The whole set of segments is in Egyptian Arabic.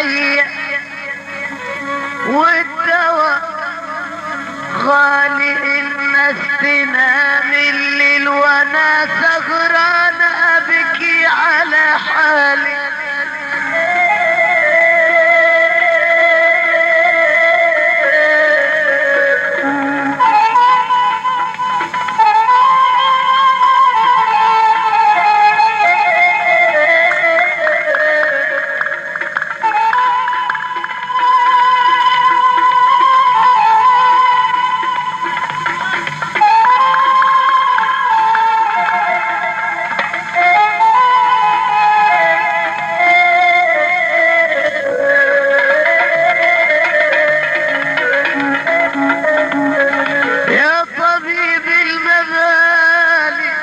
عليا والدواء غالي الناس تنام الليل وانا سهران ابكي على حالي يا طبيب المبالي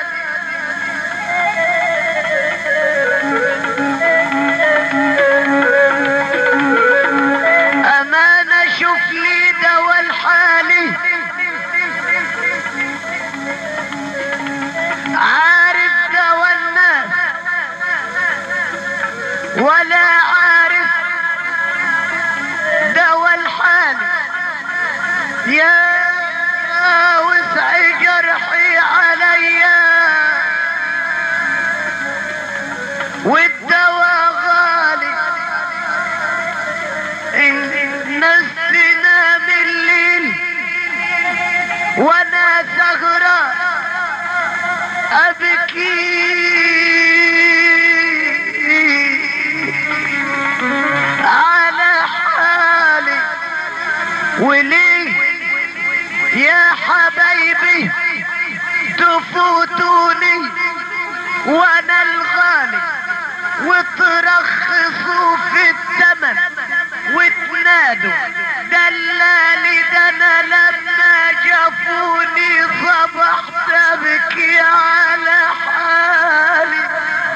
أمانة شوف لي دوا الحالي عارف دوا الناس ولا عارف دوا الحالي يا وسع جرحي عليا والدواء غالي الناس تنام الليل وانا سهران ابكي على حالي وليه يا حبايبي تفوتوني وانا الغالي وترخصوا في الثمن وتنادوا دلالي ده انا لما جافوني صبحت ابكي على حالي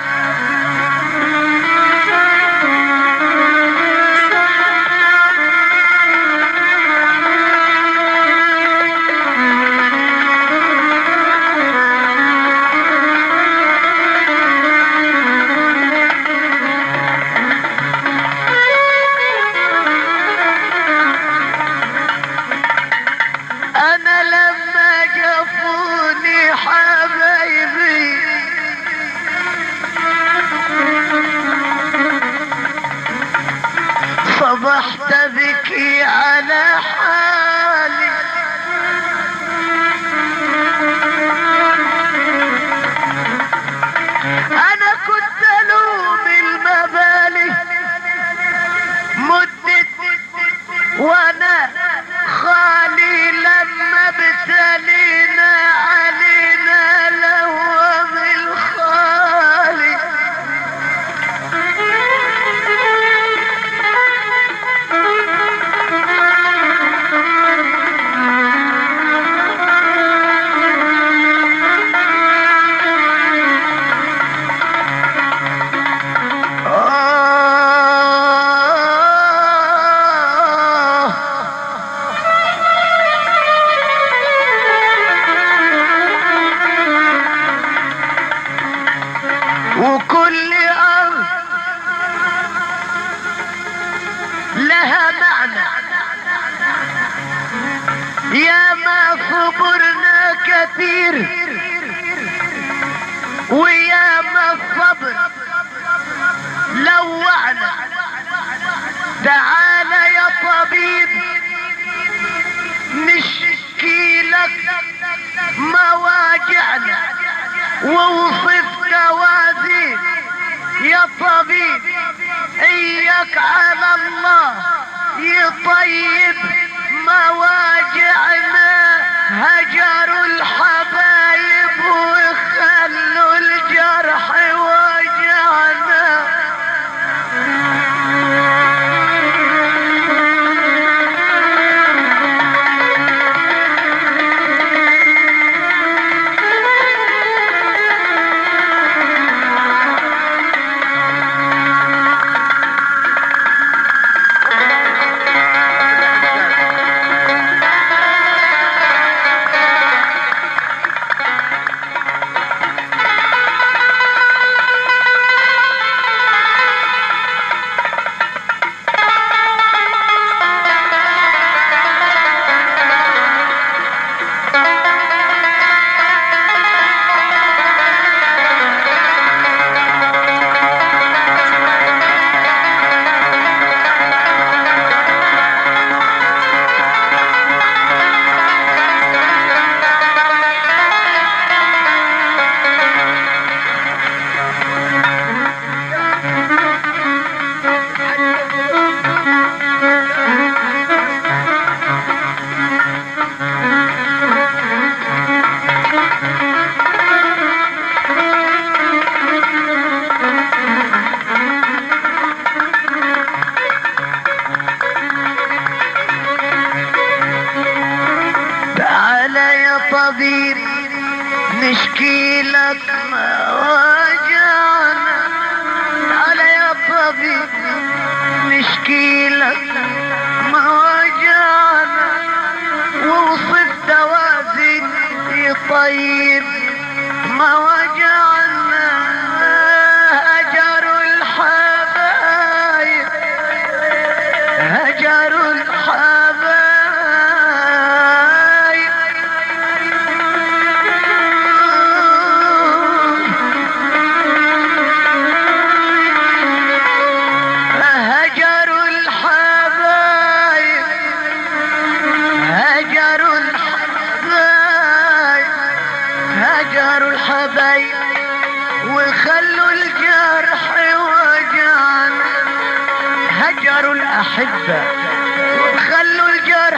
انا لما جفوني حبايبي صبحت بكي على حالي انا كنت الوم المبالي مدة وانا خالي لما ابتلينا علينا لوم الخالي آه وكل أرض لها معنى يا ما صبرنا كثير ويا ما الصبر لوعنا تعال يا طبيب نشكي لك مواجعنا ووصف توازين يا طبيب اياك على الله يطيب مواجعنا هجروا الحبايب وخلوا الجرح وجعنا طبيب نشكي لك ما وجعنا ووصف توازن طيب ما وجعنا هجروا الحبايب هجروا الحبايب هجروا الحبايب هجروا الحبايب هجروا الحبايب وخلوا الجرح وجعنا هجروا الأحبة وخلوا الجرح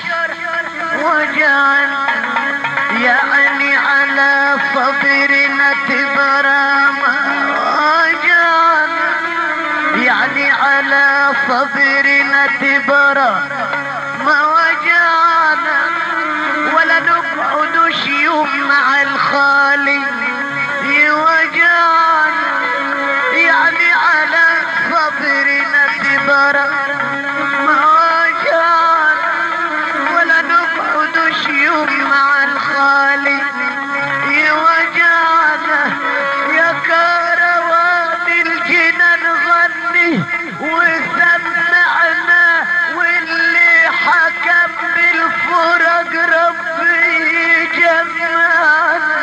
وجعنا يعني على صدرنا تبرم وجعنا يعني على صدرنا تبرم ما وجعنا ولا نقعدش يوم مع الخالي يوجعنا يعني على صدرنا تبرم ما وجعنا ولا نقعدش يوم مع الخالي يوجعنا يا كروان الجنان غني وسمعنا واللي حكم بالفرق ربي يجمعنا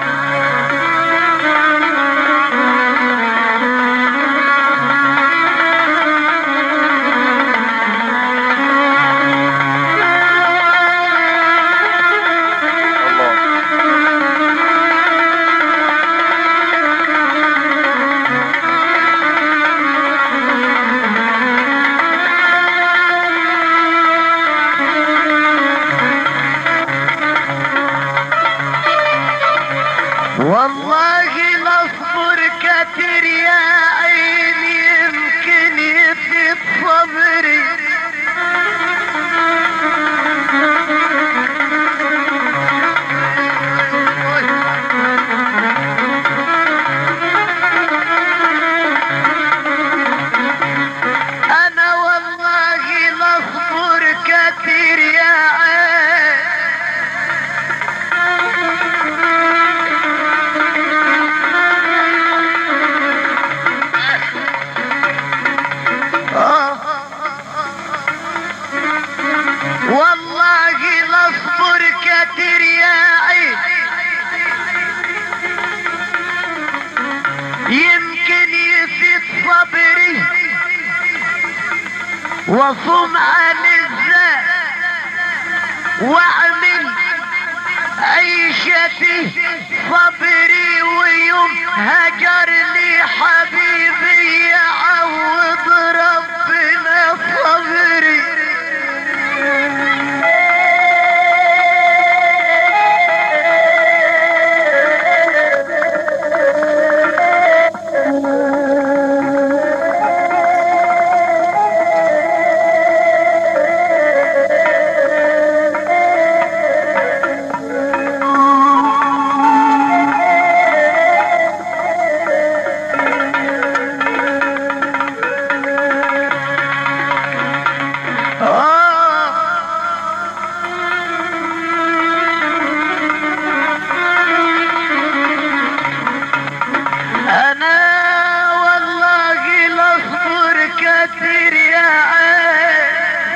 والله لاصبر كتير يا عيني يمكن يفيد صبري انا والله لاصبر كتير يا عيني والله لاصبر كتير يا عيد يمكن يفيد صبري وصوم عن الذات واعمل عيشتي صبري ويوم هجرني حبيبي يعوض ربنا صبري انا والله لاصبر كتير يا عين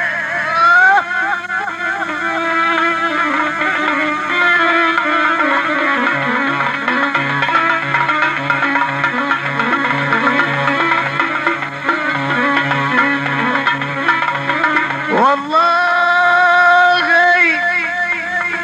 والله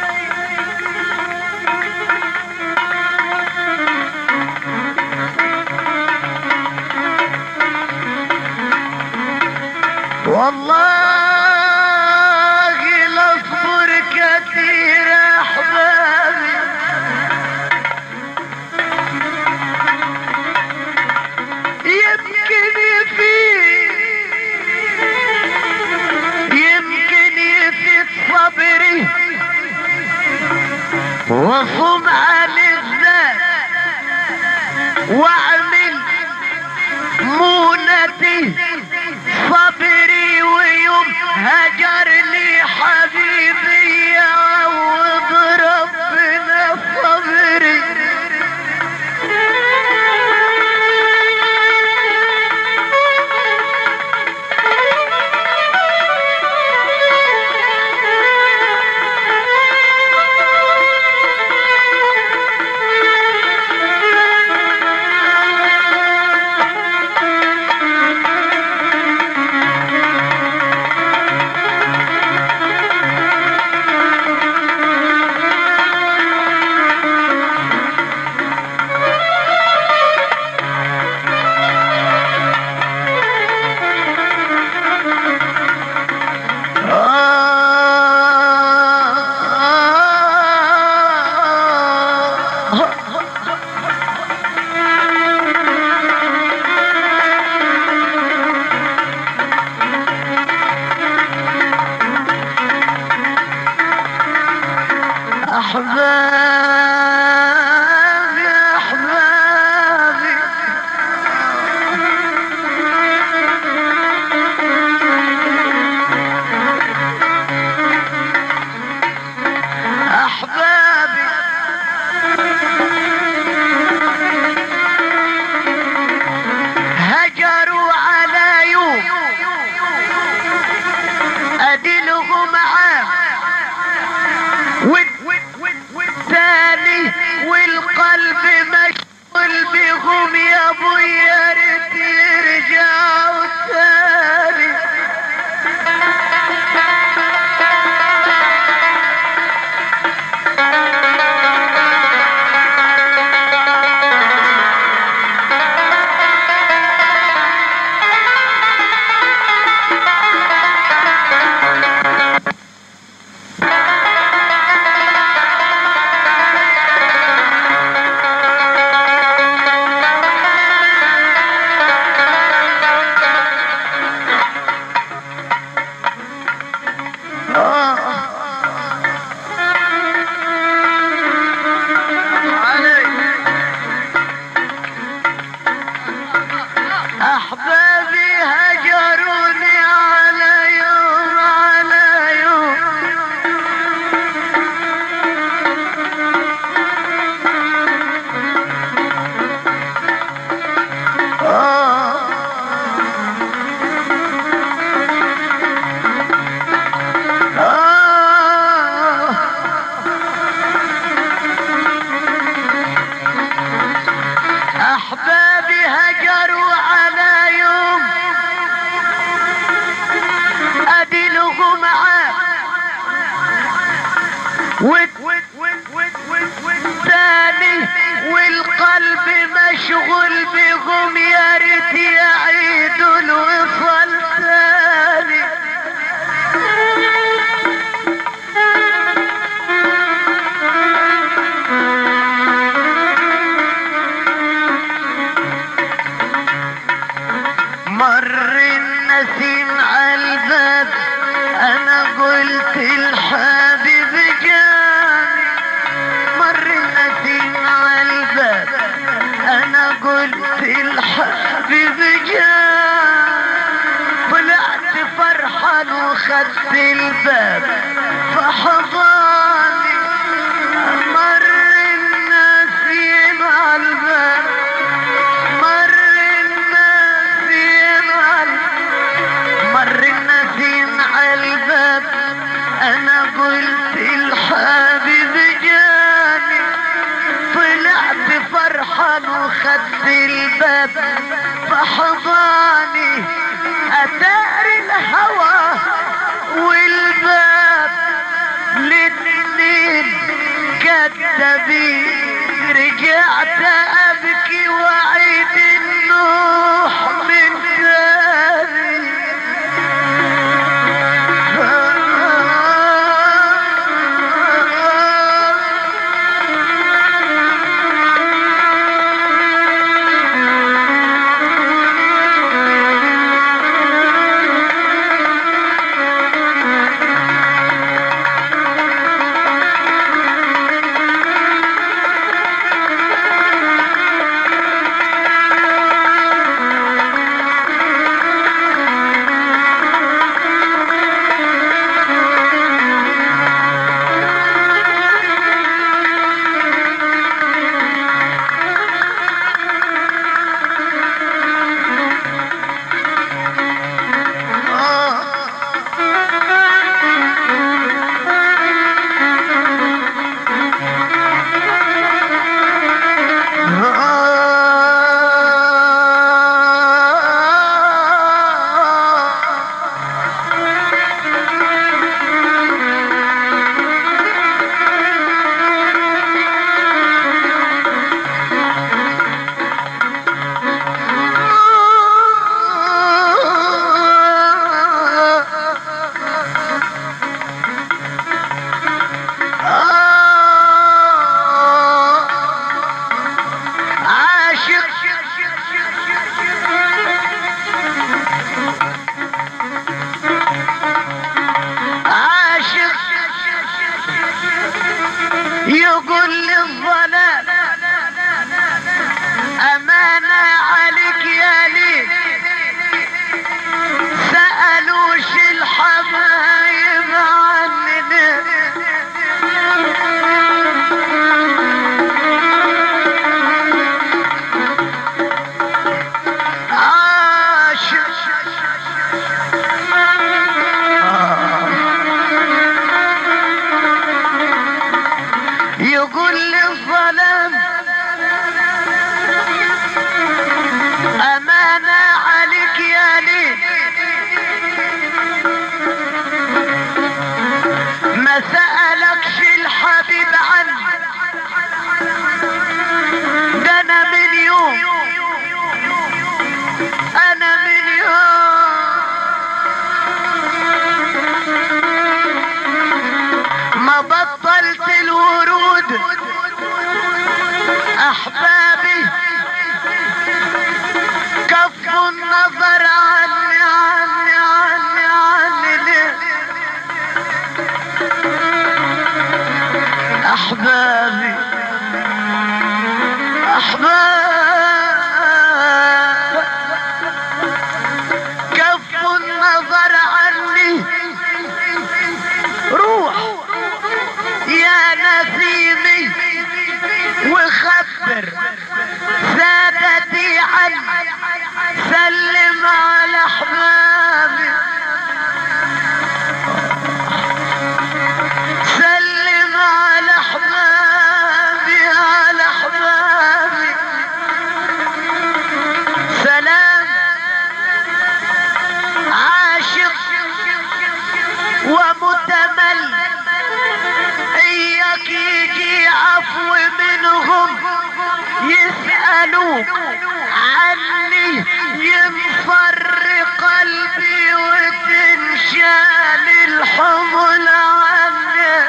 والله لاصبر كثير يا احبابي يمكن يفيد يمكن يفيد صبري وصم عن الذات واعمل مونة النسي صبري ويوم هجر لي حبيبي يعوض ربنا صبري أحبابي أحبابي أحبابي هجروا على يوم أدلهم معاه والثاني والقلب مشغول بهم يا ابو يا ريت يرجعوا تاني أحبابي هجروني على يوم على يوم أحبابي هجروا على يوم أدلهم معاه والثاني والقلب مشغول بهم يا ريت يعيدوا الوصل ثاني مر النسيم عالباب انا قلت الحبيب جاني مر النسيم عالباب انا قلت الحبيب جاني طلعت فرحان وخدت الباب فحضاني مر النسيم عالباب مر النسيم عال مر النسيم عالباب انا قلت الحبيب جاني طلعت فرحان وخدت الباب فحضاني اتار الهوى والباب الاتنين كذابين رجعت ابكي واعيد النوح من تاني تسألوا عني ينفر قلبي وتنشال الحمل عني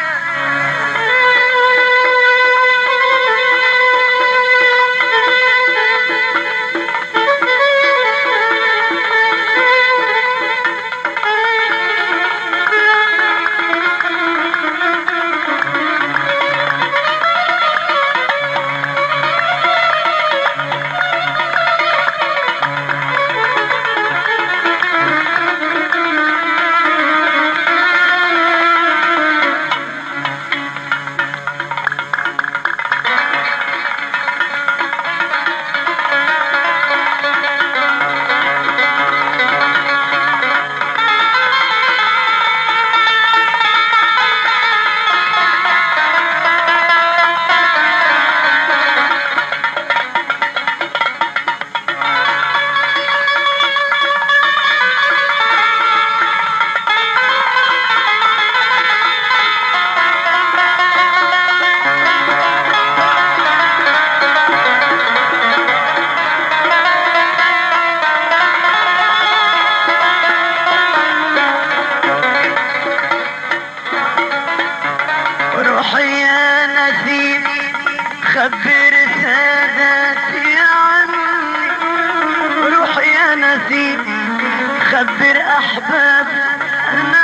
روح يا نسيم خبر سادتي عني روح يا نسيم خبر احباب انا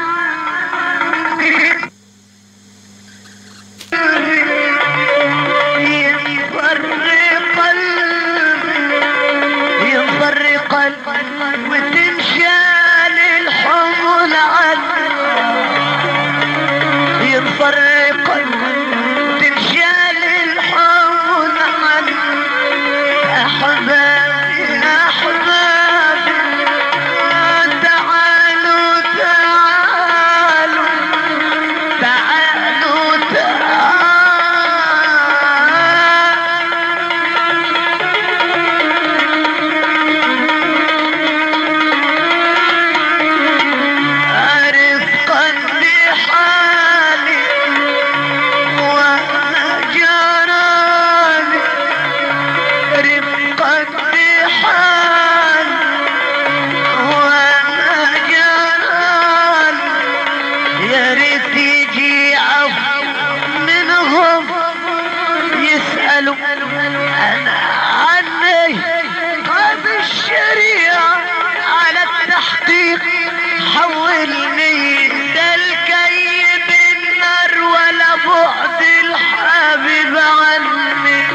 عني ينفر قلبي ينفر قلبي وتنشال الحمل عني ينفرق تنشال الحمل عن أحبابي أحبابي تعالوا تعالوا تعالوا تعالوا رفقا بحالي وانا جراني رفقا بحالي وانا جراني يا ريت يجي عفو منهم يسألوا انا عني قام الشريعة على التحقيق حولني ده الكيد النار ولا بعد الحبيب عني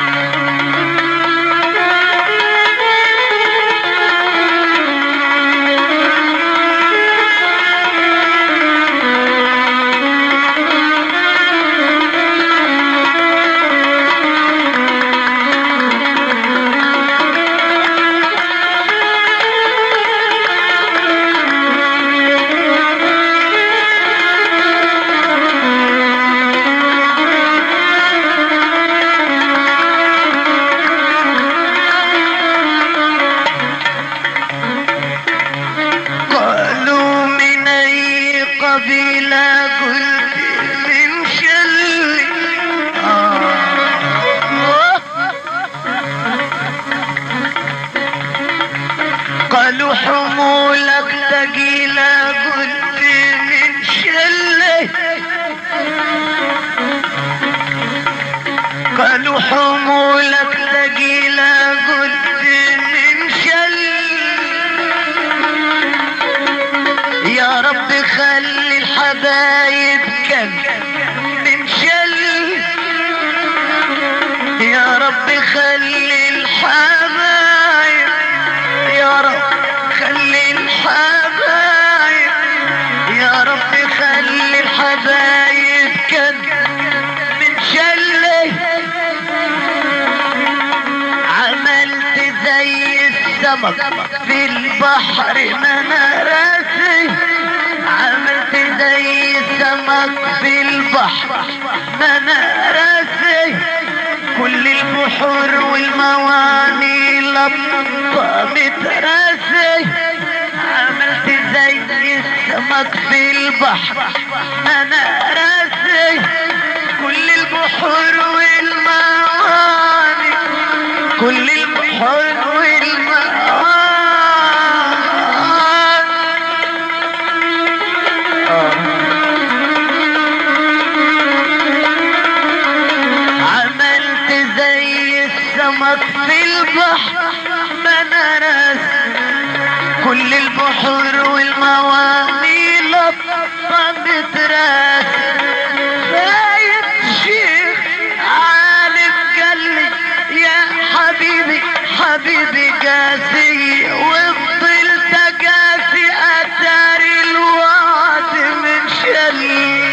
قالوا من اي قبيلة قلت من شل آه. قالوا حمولك ثقيلة قلت من شل قالوا حمولك ثقيلة قلت من شل يا رب خلي الحبايب كم من شل يا رب خلي الحبايب يا رب خلي الحبايب يا رب خلي الحبايب كم من شل عملت زي السمك في البحر منارسي عملت زي السمك في البحر منارسي كل البحور والمواني لطمت راسي عملت زي السمك في البحر انا راسي كل البحور والمواني كل البحور والماء عملت زي السمك في البحر ما انا راس كل البحور والمواني لطفة بتراس باين شيخ عالم قال لي يا حبيبي حبيبي قاسي وفضلت قاسي اتاري الوعد من شلي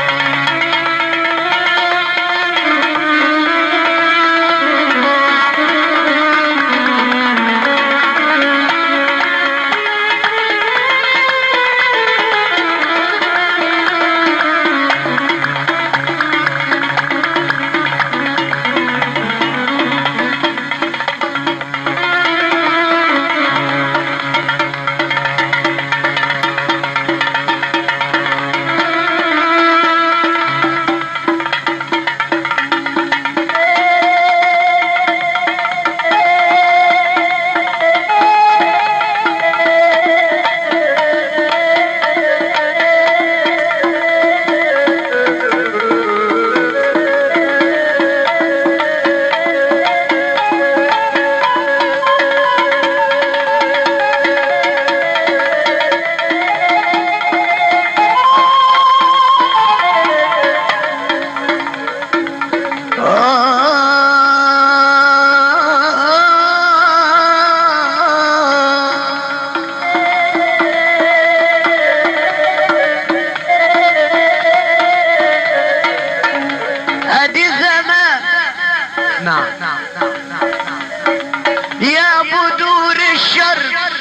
ادي زمان نعم نعم نعم يا بدور الشر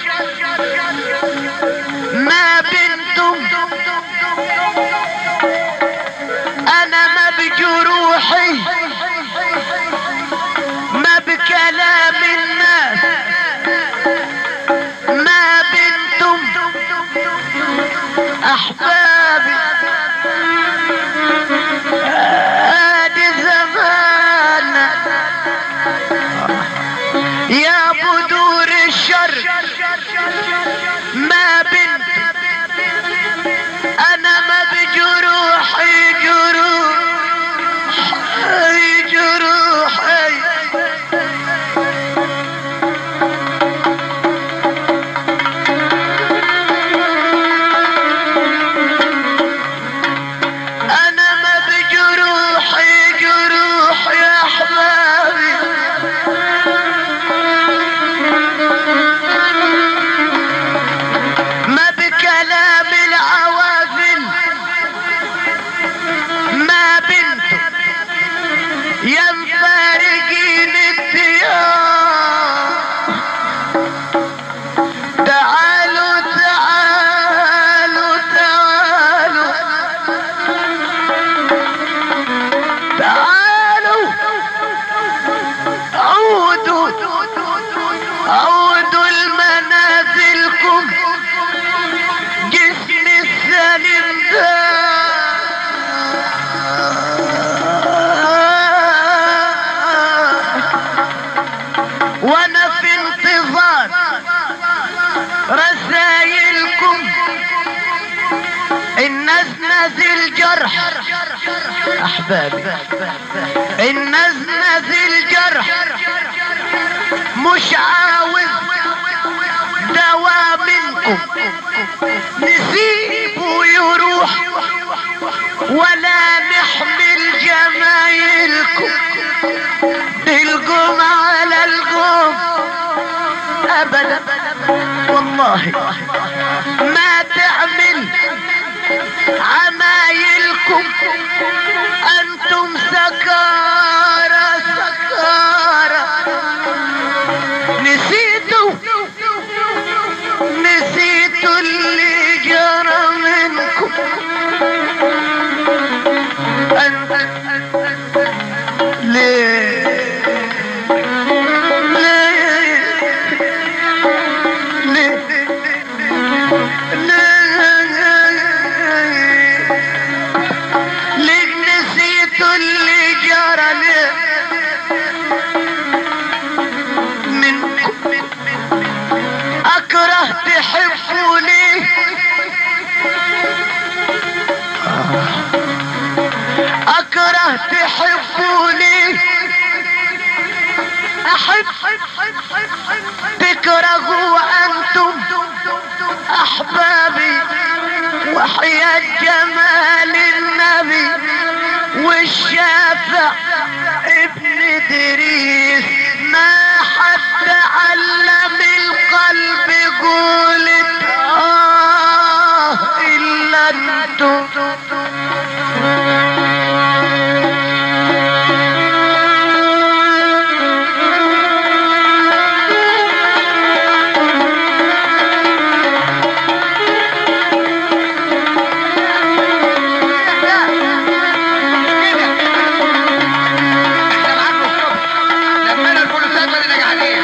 ما بنتم انا ما بجروحي ما بكلام الناس ما بنتم احبابي ادي زمان يا بدور الشر ما بنت انا ما بجروحي جروح جروحي انا ما بجروحي جروح يا احبابي ما بكلام العوافل ما بنت يا مفارقين الديار تعالوا تعالوا تعالوا تعالوا عودوا عودوا لمنازلكم جسم السليم ده وانا في انتظار رسايلكم الناس نازل جرح احبابي الناس نازل جرح مش عاوز دواء منكم نسيبه يروح ولا نحمل جمايلكم بالقوم على القوم ابدا والله ما تعمل عمايلكم انتم سكارى سكارى نسيتوا نسيتوا اللي جرى منكم أنت ليه ليه ليه ليه نسيتوا اللي جرى ليه تحبوني احب تكرهوا انتم احبابي وحياة جمال النبي والشافع ابن دريس ما حد علم القلب قولت اه الا انتم احنا معاكم الصبح لمينا الفلوسات ودينا قاعدين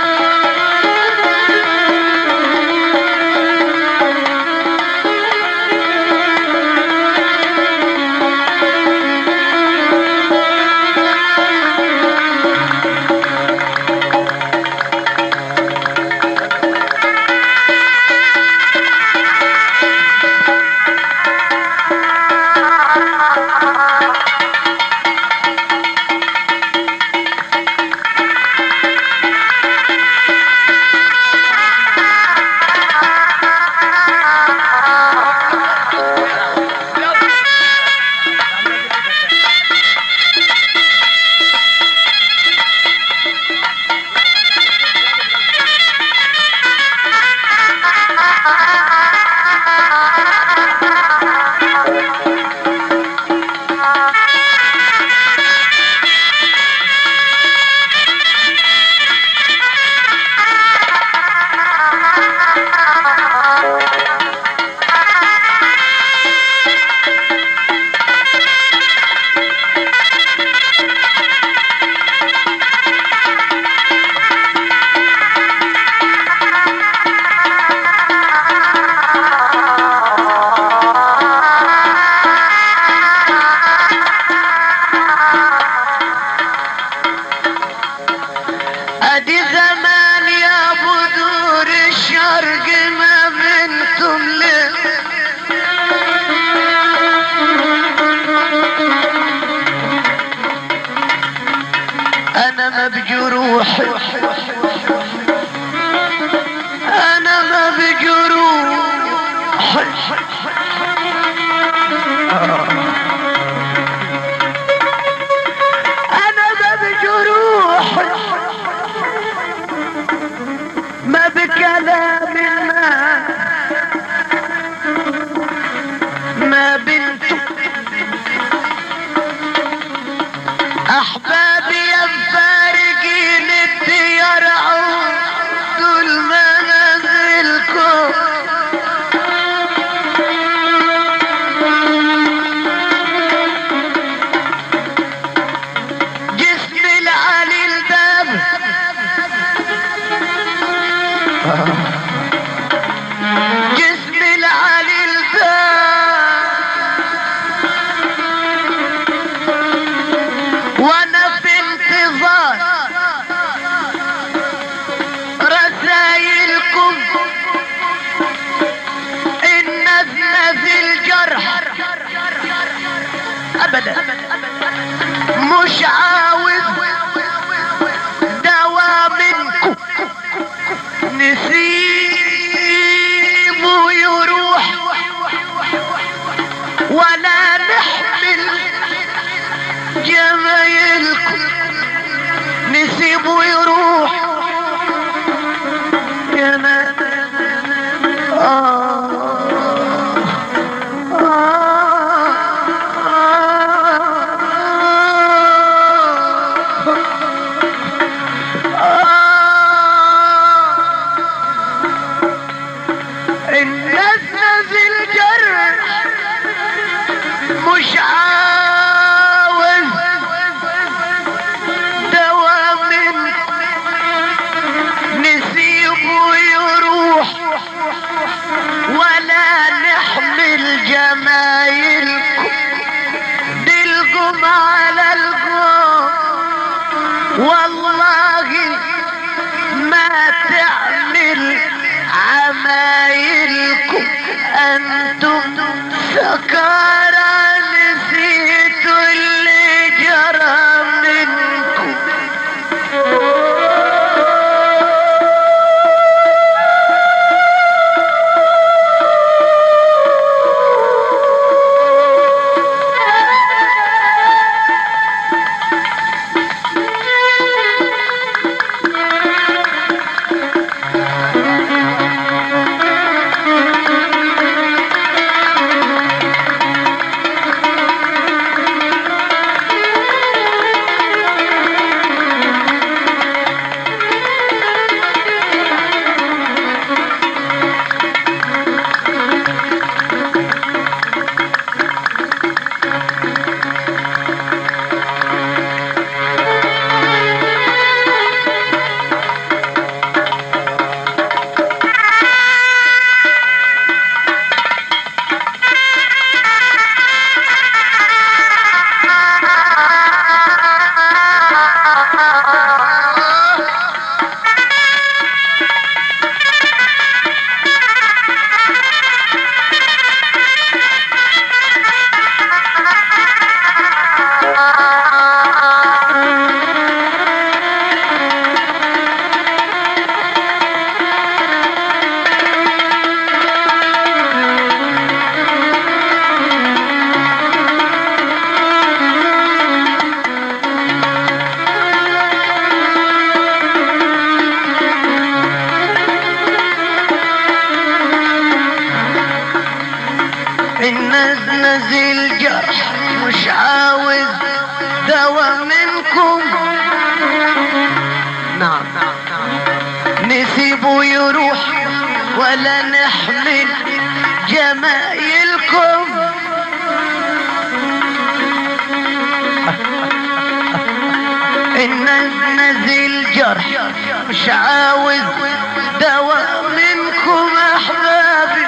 ادي زمان يا بدور الشرق ما منتم ليه انا ما بجروحي انا ما بجروحي انا ما بجروحي ما بكلام ما ما بنت احبابي يا مفارقين الديار طول ما نزلكم جسم العلي الباب جسم العلي الباب وانا في انتظار رسايلكم النزمة في الجرح ابدا مش عاوز دواء منكم نسيبه يروح ولا نحمل جمايلكم نسيبه يروح يا ما آه الناس نازل جرح مش عاوز دواء من نسيبه يروح ولا نحمل جمايلكم دلكم على القوم والله ما تعمل عمايلكم انتم سكارى نسيتوا اللي الناس نزل جرح مش عاوز دوا منكم نعم نسيبه يروح ولا نحمل جمايلكم الناس نزل جرح مش عاوز دوا منكم احبابي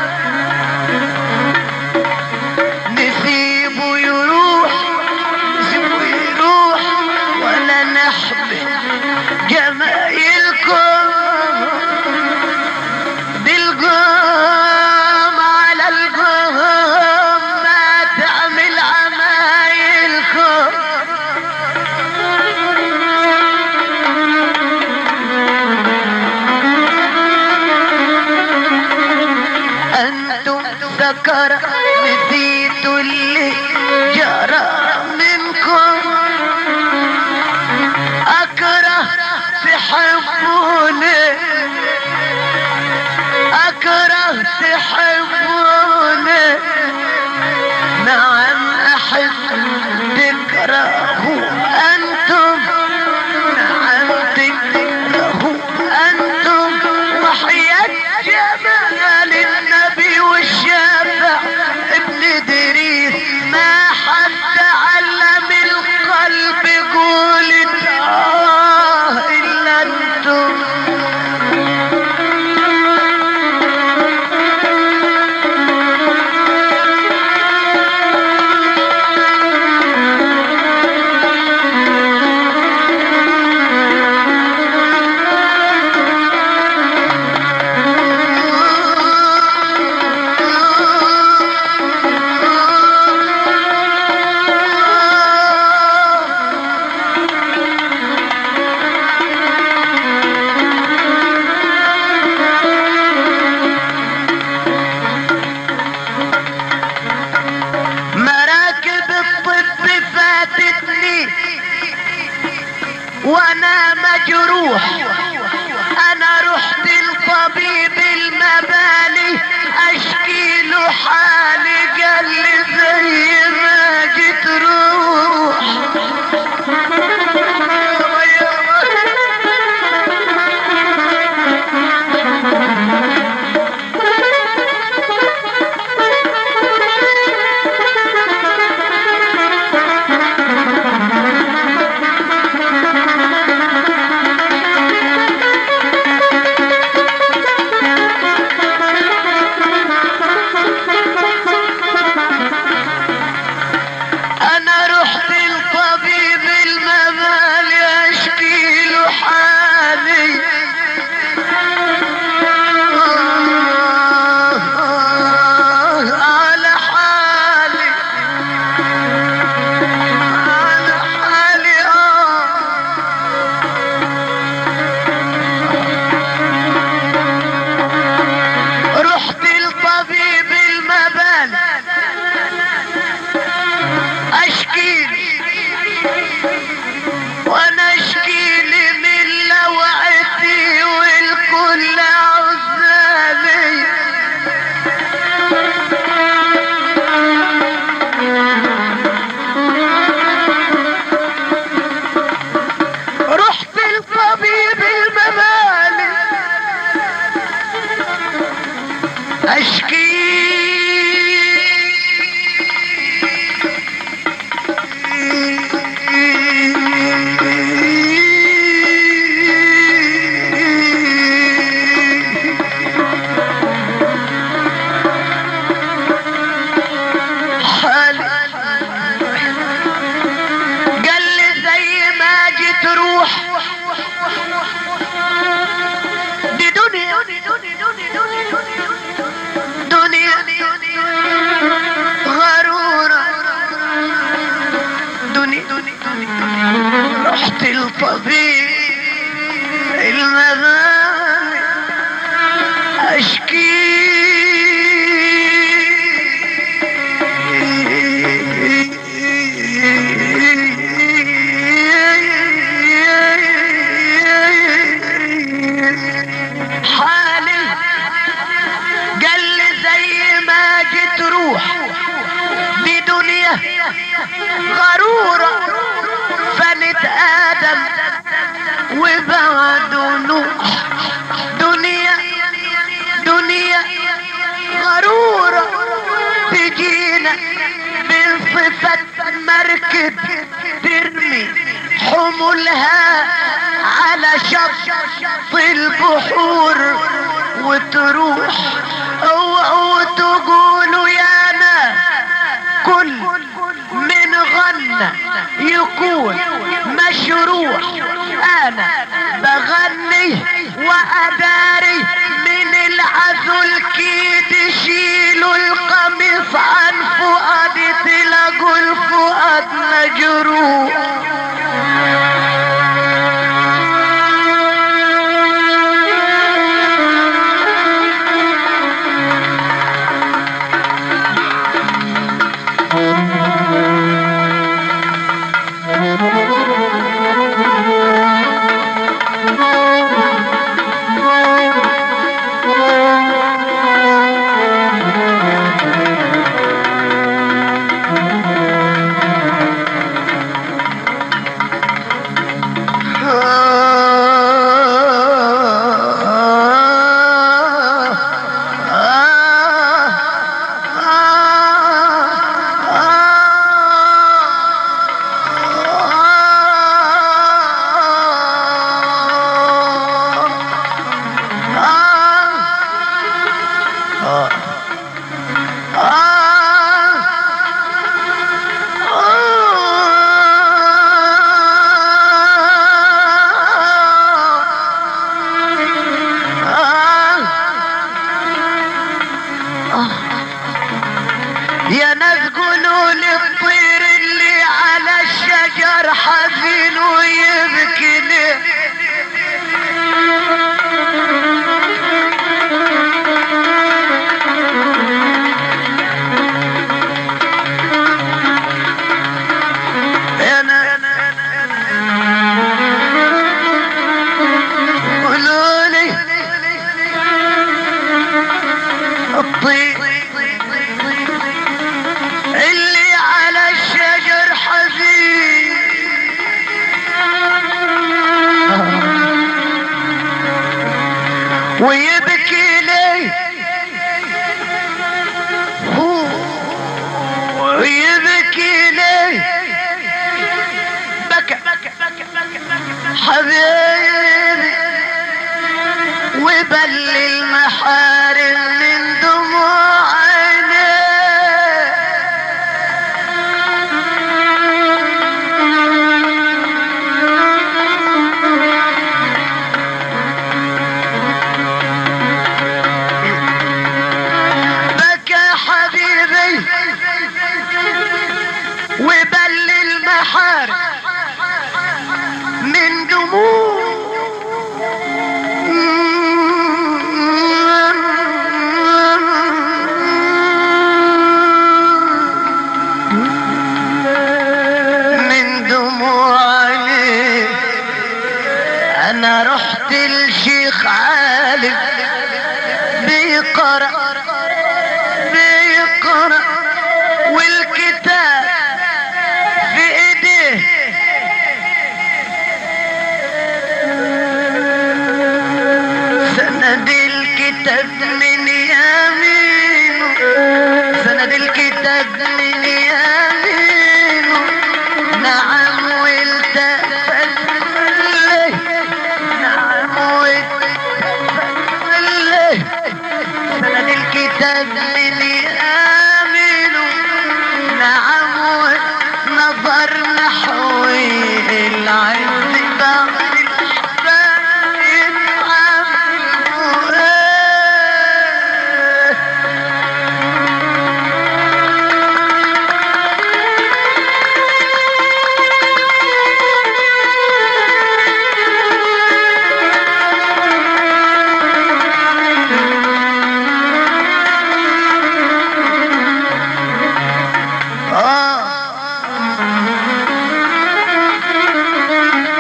نسيبه يروح نسيبه يروح ولا نحمل جمايلكم بالقوم على القوم ما تعمل عمايلكم انتم سكر نسيتوا اللي جرى منكم اكره تحبوني اكره تحبوني نعم احب تكرهوا انتم نعم تكرهوا انتم وحياة جمال النبي والشافع ابن دريس ما حد علم القلب قولت اه الا انتم مراكب الطب فاتتني وانا مجروح انا رحت لطبيب المبالي اشكي له حالي قال لي زي ما جيت روح انا رحت لطبيب المبالي اشكي له حالي آه، على حالي على حالي آه رحت لطبيب المبالي اشكي وانا اشكي لي من لوعتي والكل عزالي رحت لطبيب الممالي حالي قال لي زي ما جيت روح دي دنيا دنيا غرورة دنيا رحت الطبيب المباني اشكي حالي قال لي زي ما جيت روح دنيا غرورة فنت آدم وبعد نوح دنيا دنيا غرورة تجينا بصفة مركب ترمي حملها على شط البحور وتروح اوعوا تقولوا يا ناس كل من غنى يكون مشروع انا بغني واداري من العزل كيد شيلوا القميص عن فؤادي تلاقوا الفؤاد مجروح يا ناس قولوا لي الطير اللي على الشجر حزين ويبكي ليه يا ناس قولوا لي الطير اللي على الشجر حزين ويبكي لي هو ويبكي لي بكى حبيبي وبل المحارم من دموع عينيه بكى حبيبي وبل المحارم من دموع من دموع عينيه انا رحت الشيخ عالم بيقرأ بيقرأ والكتاب في ايديه سند الكتاب من يمينه سند الكتاب من يمينه نعم والتفت ليه نعم والتفت ليه سند الكتاب من يمينه نعم نظر نحوي العز بعد الأحباب يتعاملوا إيه آه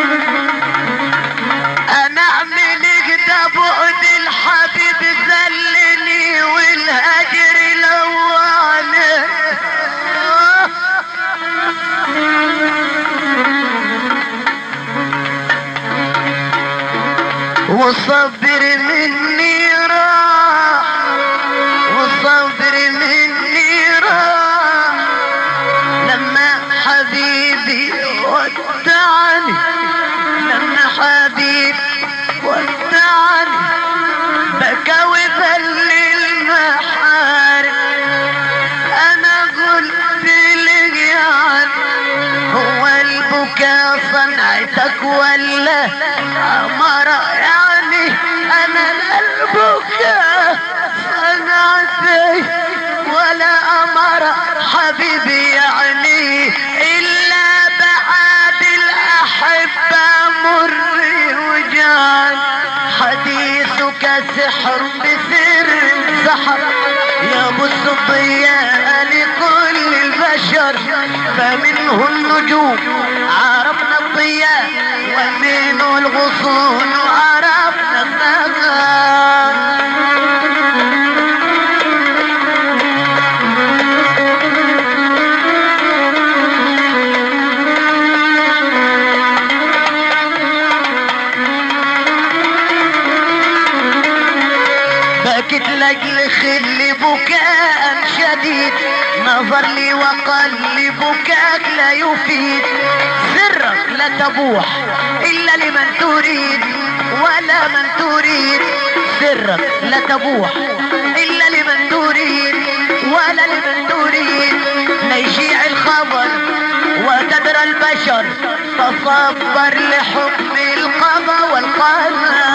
سمعتك ولا أمر يعني أنا البكاء سمعتك ولا أمر حبيبي يعني إلا بعد الأحبة مر وجعل حديثك سحر بسر سحر يا ابو الصبيان لكل البشر فمنه النجوم عرفنا الضياء ومنه الغصون وعرفنا الثغار بكت لاجل خل بكاء شديد نظر لي وقال لي بكاك لا يفيد سرك لا تبوح الا لمن تريد ولا من تريد سرك لا تبوح الا لمن تريد ولا لمن تريد لا يشيع الخبر وتدرى البشر تصبر لحكم القضاء والقدر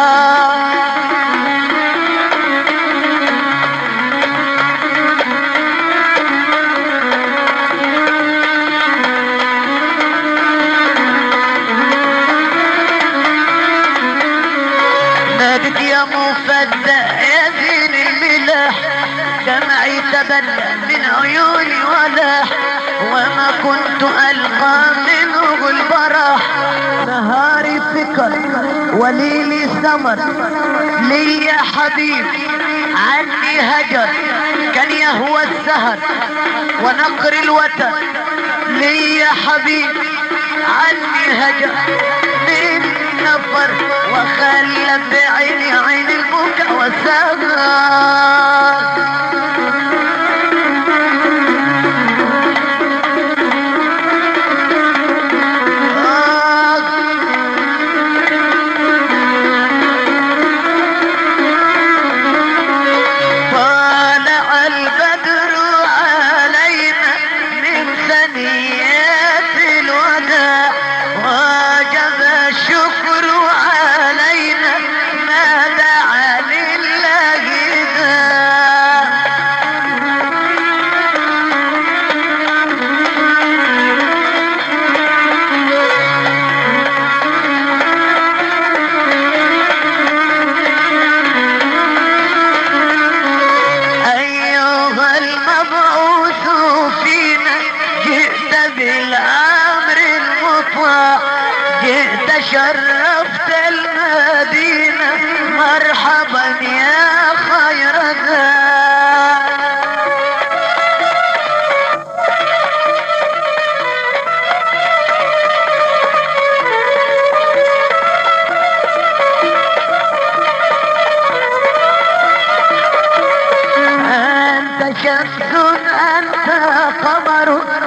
نادت يا مفدى يا زين الملاح دمعي تبلى من عيوني ولاح وما كنت ألقى منه البراح نهاري فكر وليلي سمر لي يا حبيب عني هجر كان يهوى السهر ونقر الوتر لي يا حبيب عني هجر من نفر وخلى بعيني عين البكا والسهر طالع البدر علينا من ثنيات الوداع وجب الشكر علينا ما دعا لله داع أيها المبعوث فينا جئت بالأمر المطاع جئت شرفت المدينة مرحبا يا خير ذا أنت شمس أنت قمر